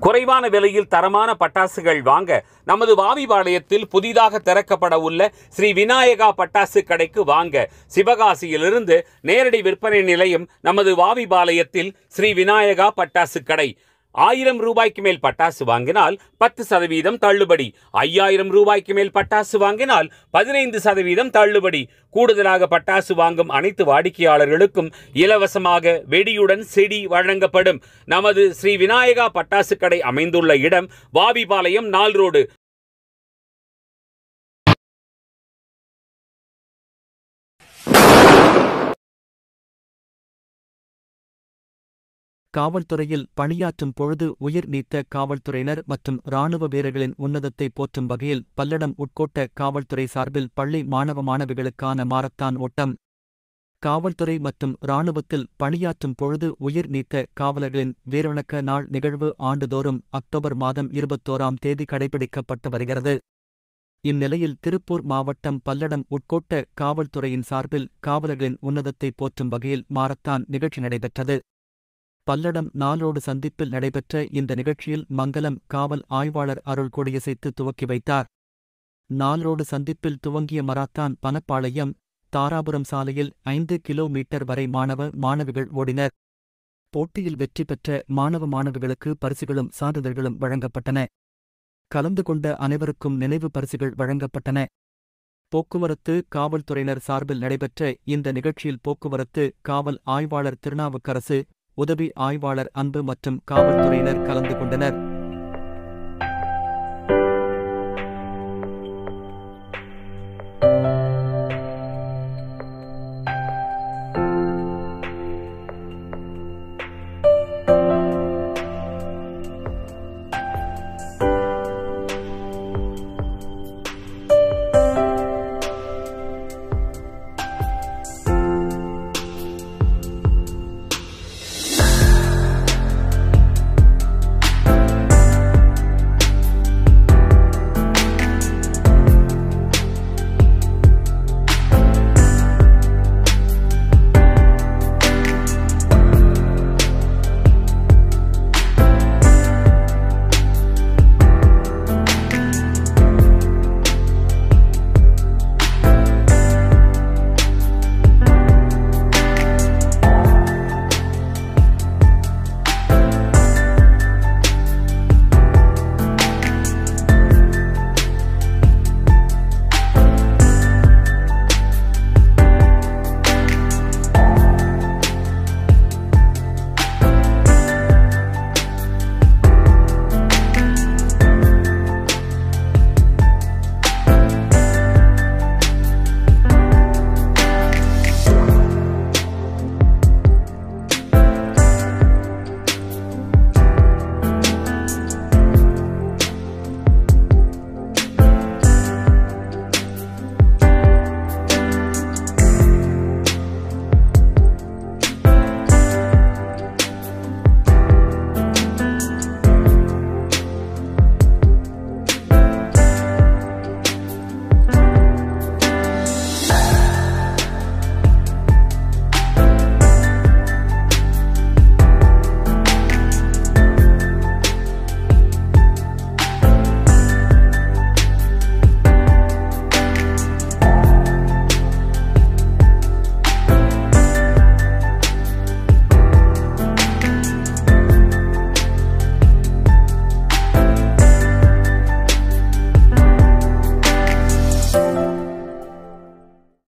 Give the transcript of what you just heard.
குறைவான விலையில் தரமான பட்டாசுகள் வாங்க நமது வாவிபாளையத்தில் புதிதாக திறக்கப்பட உள்ள ஸ்ரீ விநாயகா பட்டாசு கடைக்கு வாங்க சிவகாசியிலிருந்து நேரடி விற்பனை நிலையம் நமது வாவிபாளையத்தில் ஸ்ரீ விநாயகா பட்டாசு கடை ஆயிரம் ரூபாய்க்கு மேல் பட்டாசு வாங்கினால் பத்து சதவீதம் தள்ளுபடி ஐயாயிரம் ரூபாய்க்கு மேல் பட்டாசு வாங்கினால் பதினைந்து சதவீதம் தள்ளுபடி கூடுதலாக பட்டாசு வாங்கும் அனைத்து வாடிக்கையாளர்களுக்கும் இலவசமாக வெடியுடன் செடி வழங்கப்படும் நமது ஸ்ரீ விநாயகா பட்டாசு கடை அமைந்துள்ள இடம் வாபிபாளையம் நால் ரோடு காவல்துறையில் பணியாற்றும் பொழுது உயிர் நீத்த காவல்துறையினர் மற்றும் ராணுவ வீரர்களின் உன்னதத்தை போற்றும் வகையில் பல்லடம் உட்கோட்ட காவல்துறை சார்பில் பள்ளி மாணவ மாணவிகளுக்கான மாரத்தான் ஓட்டம் காவல்துறை மற்றும் இராணுவத்தில் பணியாற்றும் பொழுது உயிர் நீத்த காவலர்களின் வீரவணக்க நாள் நிகழ்வு ஆண்டுதோறும் அக்டோபர் மாதம் இருபத்தோராம் தேதி கடைபிடிக்கப்பட்டு வருகிறது இந்நிலையில் திருப்பூர் மாவட்டம் பல்லடம் உட்கோட்ட காவல்துறையின் சார்பில் காவலர்களின் உன்னதத்தை போற்றும் வகையில் மாரத்தான் நிகழ்ச்சி நடைபெற்றது பல்லடம் நாளோடு சந்திப்பில் நடைபெற்ற இந்த நிகழ்ச்சியில் மங்கலம் காவல் ஆய்வாளர் அருள் கொடியசைத்து துவக்கி வைத்தார் நாளோடு சந்திப்பில் துவங்கிய மராத்தான் பனப்பாளையம் தாராபுரம் சாலையில் ஐந்து கிலோமீட்டர் வரை மாணவ மாணவிகள் ஓடினர் போட்டியில் வெற்றி பெற்ற மாணவ மாணவிகளுக்கு பரிசுகளும் சான்றிதழ்களும் வழங்கப்பட்டன கலந்து கொண்ட அனைவருக்கும் நினைவு பரிசுகள் வழங்கப்பட்டன போக்குவரத்து காவல்துறையினர் சார்பில் நடைபெற்ற இந்த நிகழ்ச்சியில் போக்குவரத்து காவல் ஆய்வாளர் திருநாவுக்கரசு உதவி ஆய்வாளர் அன்பு மற்றும் காவல்துறையினர் கலந்து கொண்டனர்